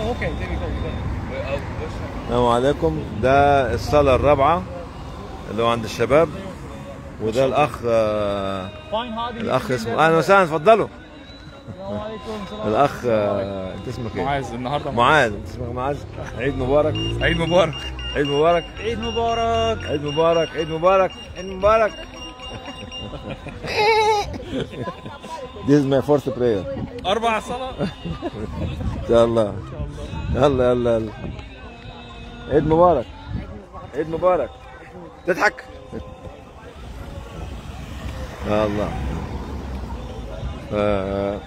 Okay, there we go. السلام عليكم ده الصالة الرابعة اللي هو عند الشباب وده الأخ آه، Fine, Hadi. الأخ اسمه أهلا وسهلا اتفضلوا السلام عليكم. السلام الأخ آه، أنت اسمك إيه؟ معاذ النهارده معاذ أنت اسمك معاذ عيد مبارك عيد مبارك عيد مبارك عيد مبارك عيد مبارك عيد مبارك عيد مبارك This is my first prayer اربع صلاه إن شاء الله يلا يلا يلا عيد مبارك عيد مبارك تضحك يا الله آه.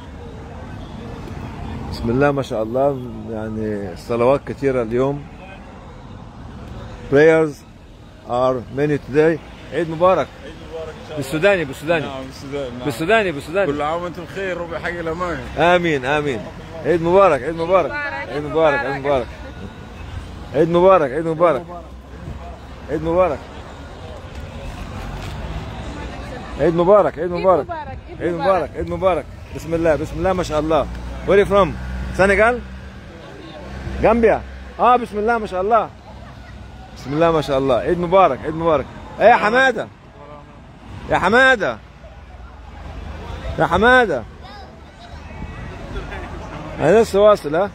بسم الله ما شاء الله يعني الصلوات كثيرة اليوم prayers are many today عيد مبارك بالسوداني بالسوداني نعم السودان نعم. بالسوداني بالسوداني كل عام وانتم بخير وبحق الامان امين امين عيد مبارك عيد مبارك عيد مبارك عيد مبارك عيد مبارك عيد مبارك عيد مبارك عيد مبارك عيد مبارك عيد مبارك عيد مبارك بسم الله بسم الله ما شاء الله وير فروم سنغال غامبيا اه بسم الله ما شاء الله بسم الله ما شاء الله عيد مبارك عيد مبارك ايه يا حماده يا حماده يا حماده انا لسه واصل ها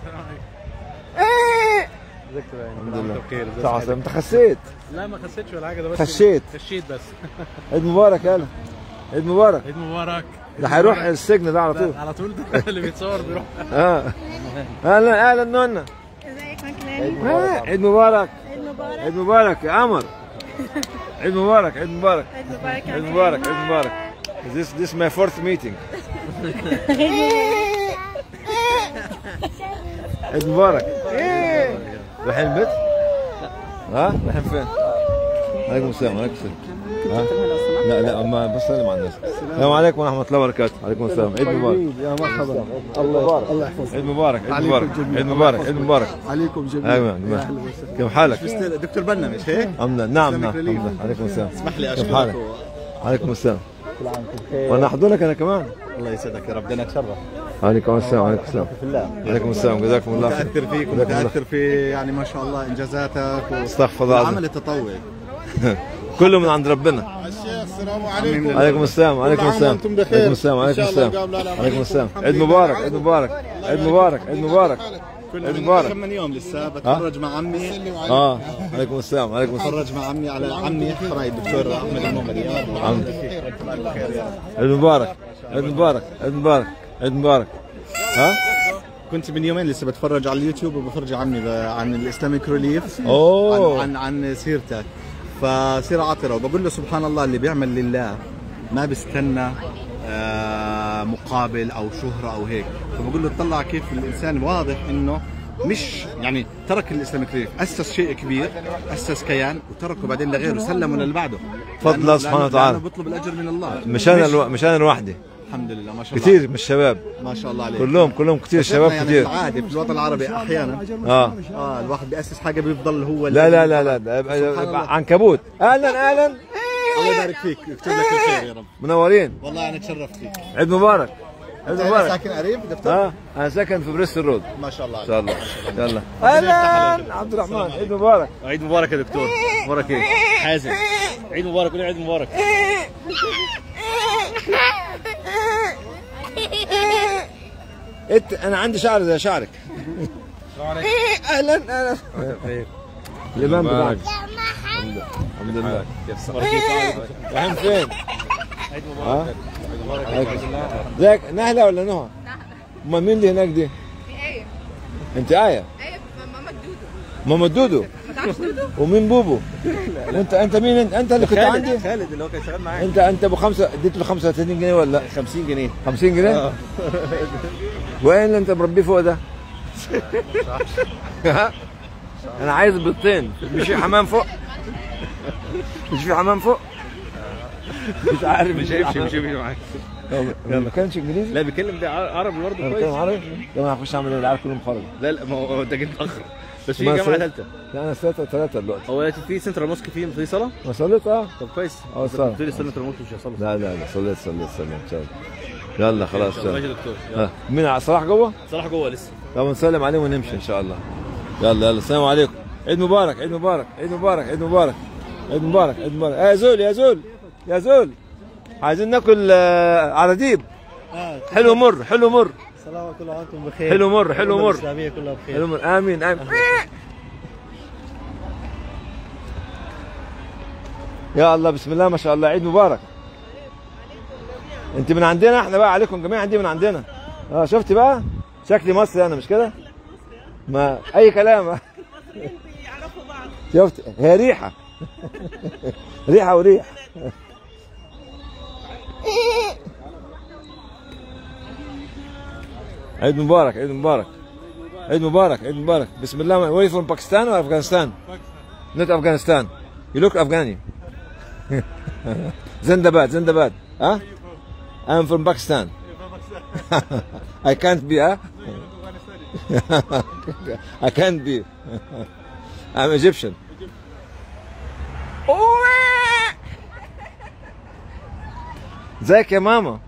الحمد لله بخير صح صح. انت خسيت لا ما خسيتش ولا حاجه ده بس خشيت خشيت بس عيد مبارك يلا عيد مبارك عيد مبارك ده هيروح السجن ده على طول على طول ده اللي بيتصور بيروح اه اهلا اهلا نونا ازيك ماكلين آه، عيد مبارك عيد مبارك عيد مبارك يا قمر عيد مبارك عيد مبارك عيد مبارك يا عيد ماكلين. مبارك عيد مبارك This this my fourth meeting عيد مبارك رايحين البيت؟ ها؟ رايحين فين؟ عليكم السلام عليكم السلام ها؟ لا لا ما بسلم على الناس السلام عليكم ورحمة الله وبركاته عليكم السلام عيد مبارك يا مرحبا الله يبارك الله يحفظك عيد مبارك عيد عليكم مبارك جميعاً. عيد مبارك عيد مبارك عليكم جميعا ايوه يا أيوة. أهلا وسهلا. كيف حالك؟ دكتور بنا مش هيك؟ الحمد لله نعم إسلامك نعم ريليف. الحمد لله عليكم السلام اسمح لي كيف اشكرك حالك؟ و- عليكم السلام كل عام وانتم بخير وانا احضنك انا كمان الله يسعدك يا رب بدنا نتشرف عليكم السلام عليكم السلام في الله عليكم السلام جزاكم الله خير متاثر فيك جزاكم الله ومتاثر في يعني ما شاء الله انجازاتك و- استغفر الله والعمل العظيم التطوعي كله من عند ربنا السلام عليكم عليكم السلام عليكم عام السلام وأنتم بخير. عليكم السلام إن عليكم شاء الله السلام قبل العام. عليكم السلام الحمد عيد لله. مبارك عيد مبارك عيد مبارك عيد مبارك كل عيد من مبارك. كم من يوم لسه بتفرج مع عمي اه عليكم السلام عليكم السلام بتفرج مع عمي على عمي حراي الدكتور احمد المؤمني يا رب عم. الف خير يا رب عيد مبارك عيد مبارك عيد مبارك عيد مبارك ها كنت من يومين لسه بتفرج على اليوتيوب وبفرج عمي ب- عن الاسلاميك ريليف اوه عن عن عن سيرتك فسيرة عطرة وبقول له سبحان الله اللي بيعمل لله ما بيستنى آه، مقابل او شهرة او هيك فبقول له اطلع كيف الانسان واضح انه مش يعني ترك الاسلاميك ريليف اسس شيء كبير اسس كيان وتركه بعدين لغيره سلمه للي بعده فضل لأنه- الله سبحانه لأنه- وتعالى. لأنه بيطلب الاجر من الله مش انا الو... مش انا لوحدي الحمد لله ما شاء الله كثير من الشباب ما شاء الله عليك كلهم كلهم كثير بس شباب إحنا يعني كثير العادي في الوطن العربي احيانا اه اه الواحد بياسس حاجه بيفضل هو لا اللي- لا لا لا ده- سبحان الله. عنكبوت اهلا اهلا الله يبارك فيك يكتب لك الخير يا رب منورين والله انا تشرفت فيك عيد مبارك عيد أنت مبارك ساكن قريب دكتور اه انا ساكن في بريستل رود ما شاء الله ان شاء الله يلا اهلا عبد الرحمن عيد مبارك عيد مبارك يا دكتور مبارك ايه حازم عيد مبارك قول عيد مبارك انت انا عندي شعر زي شعرك اهلا اهلا الامام بتاعك الحمد لله رايحين فين؟ عيد ها؟ مبارك ازيك نهله ولا نهى؟ امال مين اللي هناك دي؟ ايه انت ايه؟ ايه ماما دودو ماما دودو ما تعرفش دودو ومين بوبو؟ وانت انت مين انت؟ انت اللي كنت عندي؟ خالد اللي هو كان شغال معايا انت انت ابو خمسه اديت له 35 جنيه ولا لا؟ 50 جنيه 50 جنيه؟ وين اللي انت مربيه فوق ده؟ ها؟ انا عايز بيضتين مش في حمام فوق؟ مش في حمام فوق؟ مش عارف مش هيمشي مش هيمشي معاك يلا ما كانش انجليزي؟ لا بيتكلم ده عربي برضه انا كويس بتكلم عربي؟ يلا انا هخش اعمل ايه؟ العيال كلهم خرجوا لا لا ما هو انت جيت متاخر بس في ما جامعه صليت. ثالثه لا انا ثلاثة ثلاثة دلوقتي هو دلوقتي في سنترال موسك في في صلاه ما صليت اه طب كويس اه انت صلاه قلت لي سنترال موسك مش هصلي لا لا لا صليت صليت صليت ان شاء الله يلا خلاص ماشي يلا يا دكتور ها. مين على صلاح جوه؟ صلاح جوه لسه طب نسلم عليهم ونمشي ان شاء الله يلا يلا السلام عليكم عيد مبارك عيد مبارك عيد مبارك عيد مبارك عيد مبارك عيد مبارك يا زول يا زول يا زول عايزين ناكل آه، عراديب حلو مر حلو مر سلام كل عام وانتم بخير حلو مر حلو الأمة مر الإسلامية كلها بخير حلو مر امين امين يا الله بسم الله ما شاء الله عيد مبارك انت من عندنا احنا بقى عليكم جميعا دي من عندنا اه شفتي بقى شكلي مصري انا مش كده ما اي كلام شفت هي ريحه ريحه وريح عيد مبارك عيد مبارك عيد مبارك عيد مبارك بسم الله وين from Pakistan or Afghanistan not Afghanistan you look Afghani Zindabad Zindabad huh I'm from Pakistan I can't be huh I can't be I'm Egyptian ازيك يا ماما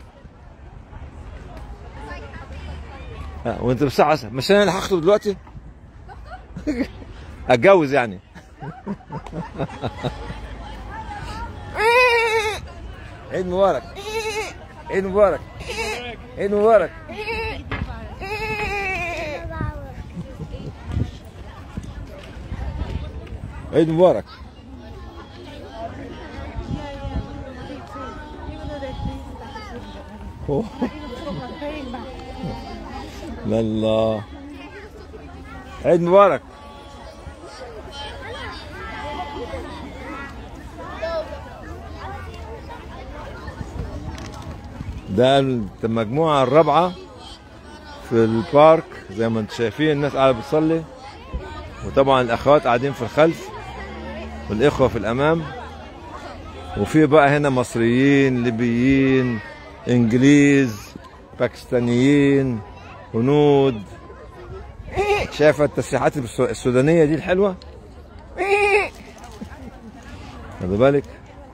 آه، وانت بساعة مش انا اللي هخطب دلوقتي اتجوز يعني عيد مبارك عيد مبارك عيد مبارك عيد مبارك أوه. لا الله عيد مبارك ده المجموعة الرابعة في البارك زي ما انتم شايفين الناس قاعدة بتصلي وطبعا الأخوات قاعدين في الخلف والإخوة في الأمام وفي بقى هنا مصريين ليبيين إنجليز باكستانيين هنود شايفة التسريحات الس- السودانية دي الحلوة خد بالك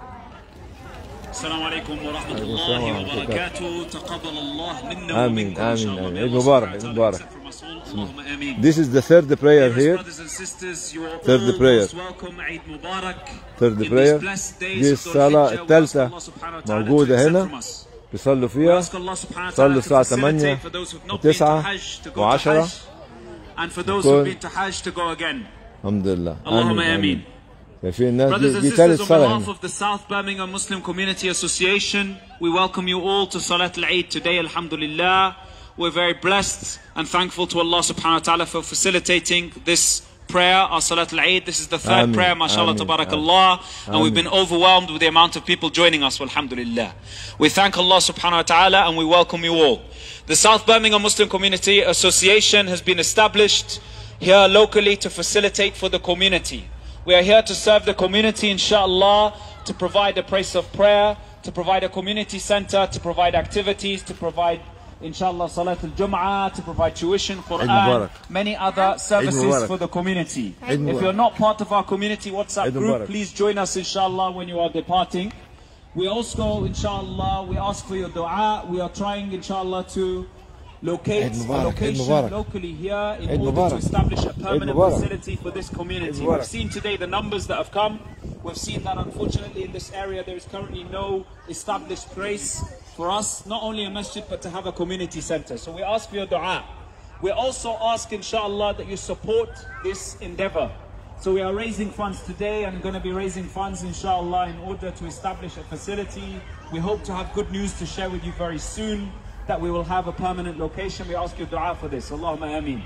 السلام عليكم ورحمة السلام الله ورحمة الله وبركاته تقبل الله منا آمين، ومنكم إن شاء آمين، الله. آمين. May عيد Allah مبارك، subhanahu عيد wa ta'ala مبارك. accept from us all. اللهم آمين. This is the third prayer Dearest here brothers and sisters, you are Third all prayer. most welcome. Eid Mubarak. Third In these prayer. blessed days دي of Dhul الصلاة Hijjah, we ask الثالثة Allah subhanahu wa ta'ala to موجودة accept هنا. from us. بيصلوا We فيها ask Allah subhanahu wa صلوا ta'ala to الساعة 8 facilitate for those who've not been to وتسعة Hajj to go to وعشرة. Hajj and for those يكون- who've been to Hajj to go again. الحمد لله اللهم آمين. شايفين الناس Brothers دي, and دي sisters, ثالث on صلاة behalf هنا of the South Birmingham Muslim Community Association, we welcome you all to Salat al-Eid today, Alhamdulillah. We're very blessed and thankful to Allah subhanahu wa ta'ala for facilitating this prayer, our Salat al-Eid. This is the third Ameen, prayer, mashallah, ameen, tabarakallah. And we've Ameen. been overwhelmed with the amount of people joining us, alhamdulillah. We thank Allah subhanahu wa ta'ala and we welcome you all. The South Birmingham Muslim Community Association has been established here locally to facilitate for the community. We are here to serve the community, inshallah, to provide a place of prayer, to provide a community center, to provide activities, to provide, inshallah, Salat al Jum'ah, to provide tuition, Mubarak. Quran, many other services Mubarak. for the community. Eid If Mubarak. you're not part of our community WhatsApp Eid group, Mubarak. please join us, inshallah, when you are departing. We also, inshallah, we ask for your dua. We are trying, inshallah, to locate Eid a Mubarak, Eid location Mubarak. locally here in Eid order Mubarak. to establish a permanent Mubarak. facility for this community. Eid Mubarak. We've seen today the numbers that have come. We've seen that unfortunately in this area there is currently no established place for us, not only a masjid, but to have a community center. So we ask for your dua. We also ask, inshallah, that you support this endeavor. So we are raising funds today and going to be raising funds, inshallah, in order to establish a facility. We hope to have good news to share with you very soon that we will have a permanent location. We ask your dua for this. Allahumma ameen.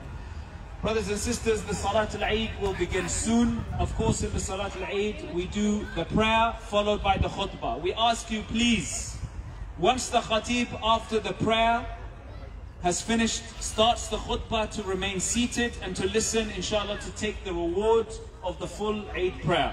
Brothers and sisters, the Salat al-Eid will begin soon. Of course, in the Salat al-Eid, we do the prayer followed by the khutbah. We ask you, please, once the khatib after the prayer has finished, starts the khutbah to remain seated and to listen, inshallah, to take the reward of the full Eid prayer.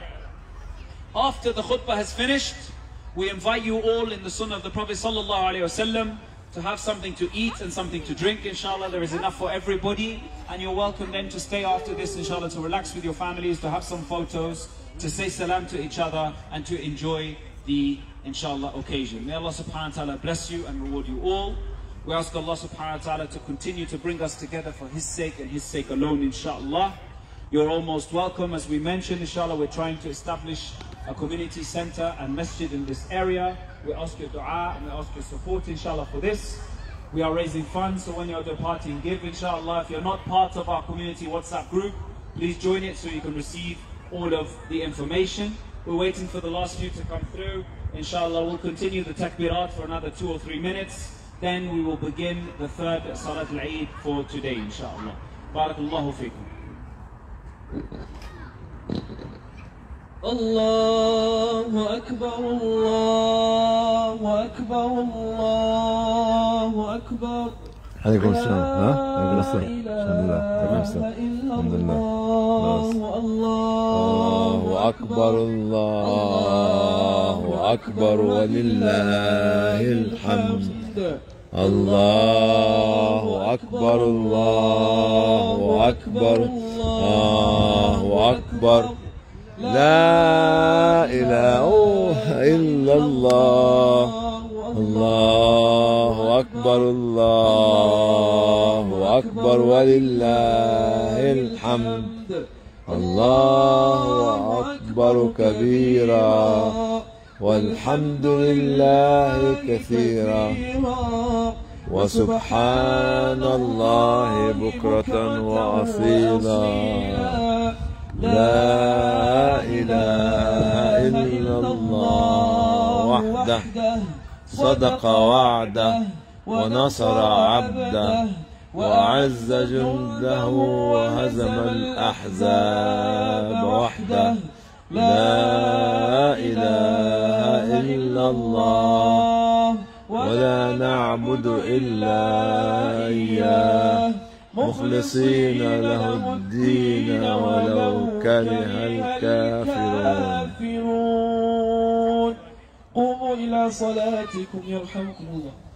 After the khutbah has finished, we invite you all in the sunnah of the Prophet sallallahu alaihi wasallam to have something to eat and something to drink. Inshallah, there is enough for everybody, and you're welcome then to stay after this. Inshallah, to relax with your families, to have some photos, to say salam to each other, and to enjoy the inshallah occasion. May Allah subhanahu wa taala bless you and reward you all. We ask Allah subhanahu wa ta'ala to continue to bring us together for His sake and His sake alone, inshallah. You're almost welcome. As we mentioned, inshallah, we're trying to establish a community center and masjid in this area. We ask your dua and we ask your support, inshallah, for this. We are raising funds, so when you're departing, give, inshallah. If you're not part of our community WhatsApp group, please join it so you can receive all of the information. We're waiting for the last few to come through. Inshallah, we'll continue the takbirat for another two or three minutes. Then we will begin the third Salat al-Eid for today, inshallah. Barakallahu fikum. الله أكبر الله أكبر الله أكبر عليكم السلام ها عليكم السلام الحمد لله عليكم السلام الحمد لله الله أكبر الله أكبر ولله الحمد الله أكبر الله أكبر الله أكبر لا إله إلا الله الله أكبر الله أكبر ولله الحمد الله أكبر كبيرا والحمد لله كثيرا وسبحان الله بكرة وأصيلا لا إله إلا الله وحده صدق وعده ونصر عبده وأعز جنده وهزم الأحزاب وحده لا إله إلا الله ولا نعبد إلا إياه مخلصين له الدين ولو كره الكافرون قوموا إلى صلاتكم يرحمكم الله